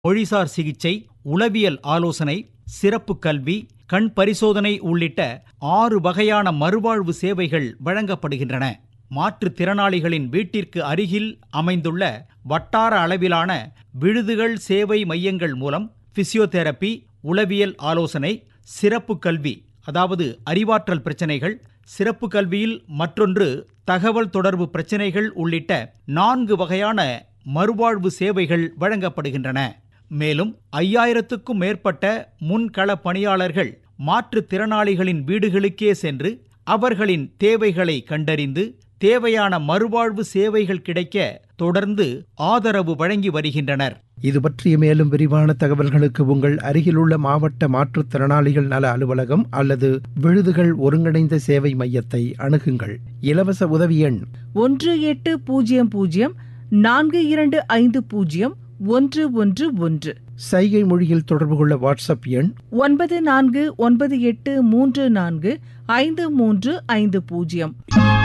மொழிசார் சிகிச்சை உளவியல் ஆலோசனை சிறப்பு கல்வி கண் பரிசோதனை உள்ளிட்ட ஆறு வகையான மறுவாழ்வு சேவைகள் வழங்கப்படுகின்றன மாற்றுத்திறனாளிகளின் வீட்டிற்கு அருகில் அமைந்துள்ள வட்டார அளவிலான விடுதிகள் சேவை மையங்கள் மூலம் பிசியோதெரபி உளவியல் ஆலோசனை சிறப்பு கல்வி அதாவது அறிவாற்றல் பிரச்சனைகள் சிறப்பு கல்வியில் மற்றொன்று தகவல் தொடர்பு பிரச்சனைகள் உள்ளிட்ட நான்கு வகையான மறுவாழ்வு சேவைகள் வழங்கப்படுகின்றன மேலும் ஐயாயிரத்துக்கும் மேற்பட்ட முன்கள பணியாளர்கள் மாற்றுத்திறனாளிகளின் வீடுகளுக்கே சென்று அவர்களின் தேவைகளை கண்டறிந்து தேவையான மறுவாழ்வு சேவைகள் கிடைக்க தொடர்ந்து ஆதரவு வழங்கி வருகின்றனர் இது பற்றிய மேலும் விரிவான தகவல்களுக்கு உங்கள் அருகிலுள்ள மாவட்ட மாற்றுத்திறனாளிகள் நல அலுவலகம் அல்லது விழுதுகள் ஒருங்கிணைந்த சேவை மையத்தை அணுகுங்கள் இலவச உதவி எண் ஒன்று எட்டு பூஜ்ஜியம் பூஜ்ஜியம் நான்கு இரண்டு ஐந்து பூஜ்ஜியம் ஒன்று ஒன்று ஒன்று சைகை மொழியில் தொடர்பு கொள்ள வாட்ஸ்அப் எண் ஒன்பது நான்கு ஒன்பது எட்டு மூன்று நான்கு ஐந்து மூன்று ஐந்து பூஜ்ஜியம்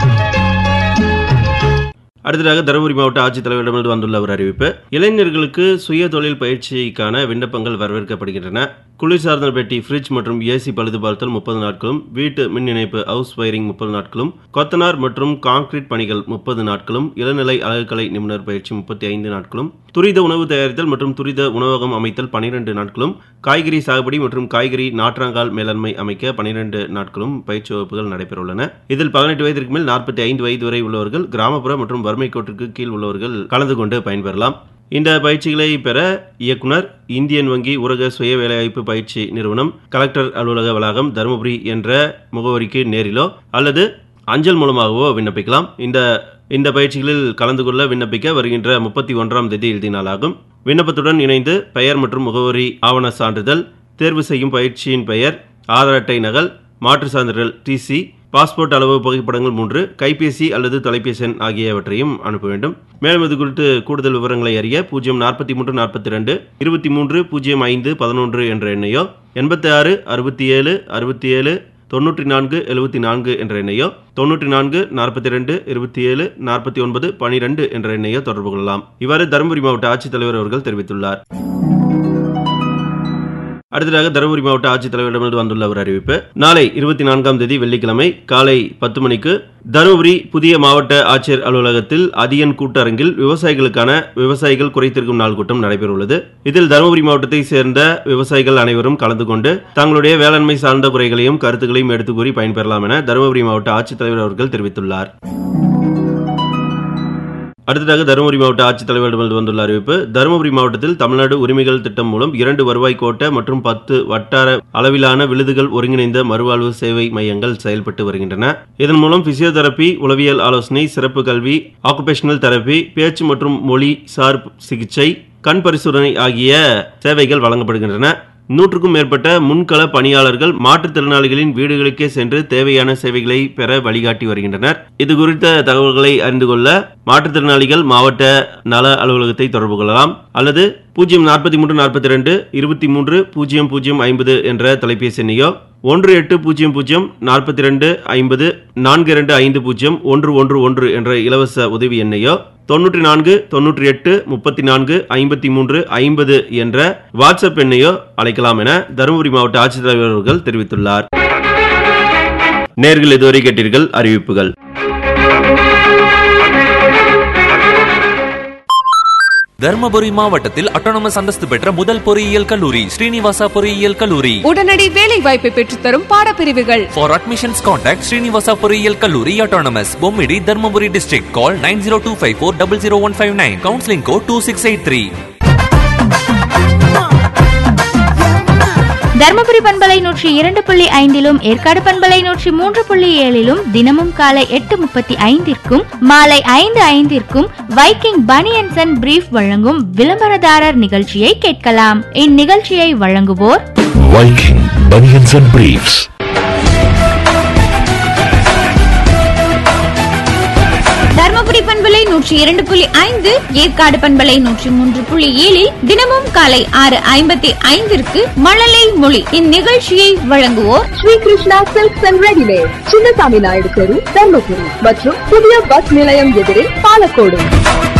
அடுத்ததாக தருமபுரி மாவட்ட ஆட்சித்தலைவரிடமிருந்து வந்துள்ள ஒரு அறிவிப்பு இளைஞர்களுக்கு சுய தொழில் பயிற்சிக்கான விண்ணப்பங்கள் வரவேற்கப்படுகின்றன குளிர்சாதன பெட்டி ஃப்ரிட்ஜ் மற்றும் ஏசி பழுது பார்த்தல் முப்பது நாட்களும் வீட்டு மின் இணைப்பு ஹவுஸ் வயரிங் முப்பது நாட்களும் கொத்தனார் மற்றும் கான்கிரீட் பணிகள் முப்பது நாட்களும் இளநிலை அழகுக்கலை நிபுணர் பயிற்சி முப்பத்தி ஐந்து நாட்களும் துரித உணவு தயாரித்தல் மற்றும் துரித உணவகம் அமைத்தல் பனிரெண்டு நாட்களும் காய்கறி சாகுபடி மற்றும் காய்கறி நாற்றாங்கால் மேலாண்மை அமைக்க பனிரெண்டு நாட்களும் பயிற்சி வகுப்புகள் நடைபெறவுள்ளன இதில் பதினெட்டு வயதிற்கு மேல் நாற்பத்தி ஐந்து வயது வரை உள்ளவர்கள் கிராமப்புற மற்றும் வறுமை கோட்டிற்கு கீழ் உள்ளவர்கள் கலந்து கொண்டு பயன்பெறலாம் இந்த பயிற்சிகளை பெற இயக்குனர் இந்தியன் வங்கி ஊரக சுய வேலைவாய்ப்பு பயிற்சி நிறுவனம் கலெக்டர் அலுவலக வளாகம் தருமபுரி என்ற முகவரிக்கு நேரிலோ அல்லது அஞ்சல் மூலமாகவோ விண்ணப்பிக்கலாம் இந்த இந்த பயிற்சிகளில் கலந்து கொள்ள விண்ணப்பிக்க வருகின்ற முப்பத்தி ஒன்றாம் தேதி இறுதி நாளாகும் விண்ணப்பத்துடன் இணைந்து பெயர் மற்றும் முகவரி ஆவண சான்றிதழ் தேர்வு செய்யும் பயிற்சியின் பெயர் ஆதார் அட்டை நகல் மாற்று சான்றிதழ் டிசி பாஸ்போர்ட் அளவு புகைப்படங்கள் மூன்று கைபேசி அல்லது தொலைபேசி எண் ஆகியவற்றையும் அனுப்ப வேண்டும் மேலும் இது குறித்து கூடுதல் விவரங்களை அறிய பூஜ்ஜியம் நாற்பத்தி மூன்று நாற்பத்தி ரெண்டு இருபத்தி மூன்று பூஜ்ஜியம் ஐந்து பதினொன்று என்ற எண்ணையோ எண்பத்தி ஆறு அறுபத்தி ஏழு அறுபத்தி ஏழு தொண்ணூற்றி நான்கு எழுபத்தி நான்கு என்ற எண்ணையோ தொண்ணூற்றி நான்கு நாற்பத்தி ரெண்டு இருபத்தி ஏழு நாற்பத்தி ஒன்பது பனிரெண்டு என்ற எண்ணையோ தொடர்பு கொள்ளலாம் இவ்வாறு தருமபுரி மாவட்ட ஆட்சித்தலைவர் அவர்கள் தெரிவித்துள்ளார் அடுத்ததாக தருமபுரி மாவட்ட ஆட்சித்தலைவரிடமிருந்து வந்துள்ள ஒரு அறிவிப்பு நாளை இருபத்தி நான்காம் தேதி வெள்ளிக்கிழமை காலை பத்து மணிக்கு தருமபுரி புதிய மாவட்ட ஆட்சியர் அலுவலகத்தில் அதியன் கூட்டரங்கில் விவசாயிகளுக்கான விவசாயிகள் குறைத்திருக்கும் நாள் கூட்டம் நடைபெறவுள்ளது இதில் தருமபுரி மாவட்டத்தை சேர்ந்த விவசாயிகள் அனைவரும் கலந்து கொண்டு தங்களுடைய வேளாண்மை சார்ந்த குறைகளையும் கருத்துக்களையும் எடுத்துக் கூறி பயன்பெறலாம் என தருமபுரி மாவட்ட ஆட்சித்தலைவர் அவர்கள் தெரிவித்துள்ளார் அடுத்ததாக தருமபுரி மாவட்ட ஆட்சித்தலைவரிடமிருந்து வந்துள்ள அறிவிப்பு தருமபுரி மாவட்டத்தில் தமிழ்நாடு உரிமைகள் திட்டம் மூலம் இரண்டு வருவாய் கோட்ட மற்றும் பத்து வட்டார அளவிலான விழுதுகள் ஒருங்கிணைந்த மறுவாழ்வு சேவை மையங்கள் செயல்பட்டு வருகின்றன இதன் மூலம் பிசியோதெரபி உளவியல் ஆலோசனை சிறப்பு கல்வி ஆக்குபேஷனல் தெரபி பேச்சு மற்றும் மொழி சார் சிகிச்சை கண் பரிசோதனை ஆகிய சேவைகள் வழங்கப்படுகின்றன நூற்றுக்கும் மேற்பட்ட முன்கள பணியாளர்கள் மாற்றுத்திறனாளிகளின் வீடுகளுக்கே சென்று தேவையான சேவைகளை பெற வழிகாட்டி வருகின்றனர் இது குறித்த தகவல்களை அறிந்து கொள்ள மாற்றுத்திறனாளிகள் மாவட்ட நல அலுவலகத்தை தொடர்பு கொள்ளலாம் அல்லது பூஜ்ஜியம் நாற்பத்தி மூன்று நாற்பத்தி ரெண்டு இருபத்தி மூன்று பூஜ்ஜியம் பூஜ்ஜியம் ஐம்பது என்ற தொலைபேசி எண்ணையோ ஒன்று எட்டு பூஜ்ஜியம் பூஜ்ஜியம் நாற்பத்தி ரெண்டு ஐம்பது நான்கு இரண்டு ஐந்து பூஜ்ஜியம் ஒன்று ஒன்று ஒன்று என்ற இலவச உதவி எண்ணையோ தொன்னூற்றி நான்கு தொன்னூற்றி எட்டு முப்பத்தி நான்கு ஐம்பத்தி மூன்று ஐம்பது என்ற வாட்ஸ்அப் எண்ணையோ அழைக்கலாம் என தருமபுரி மாவட்ட ஆட்சித்தலைவர் அவர்கள் தெரிவித்துள்ளார் நேர்கள் இதுவரை கேட்டீர்கள் அறிவிப்புகள் தர்மபுரி மாவட்டத்தில் அட்டானமஸ் அந்தஸ்து பெற்ற முதல் பொறியியல் கல்லூரி ஸ்ரீனிவாசா பொறியியல் கல்லூரி உடனடி வேலை வாய்ப்பை பெற்றுத்தரும் பாடப்பிரிவுகள் For admissions contact Srinivasa பொறியியல் கல்லூரி autonomous Bommidi Dharmapuri district call 9025400159 counseling code 2683 Dharmapuri பண்பலை நூற்றி இரண்டு புள்ளி ஐந்திலும் ஏற்காடு பண்பலை நூற்றி மூன்று புள்ளி ஏழிலும் தினமும் காலை எட்டு முப்பத்தி ஐந்திற்கும் மாலை ஐந்து ஐந்திற்கும் வைக்கிங் பனியன்சன் அண்ட் பிரீஃப் வழங்கும் விளம்பரதாரர் நிகழ்ச்சியை கேட்கலாம் இந்நிகழ்ச்சியை வழங்குவோர் Viking Bunions and Briefs. Dharmapuri பண்பலை நூற்றி இரண்டு புள்ளி ஐந்து ஏற்காடு பண்பலை நூற்றி மூன்று புள்ளி ஏழில் தினமும் காலை ஆறு ஐம்பத்தி ஐந்திற்கு மழலை மொழி இந்நிகழ்ச்சியை வழங்குவோர் Sri Krishna silks and readymade Chinnasamy Naidu தெரு தர்மபுரி மற்றும் புதிய பஸ் நிலையம் எதிரே பாலக்கோடு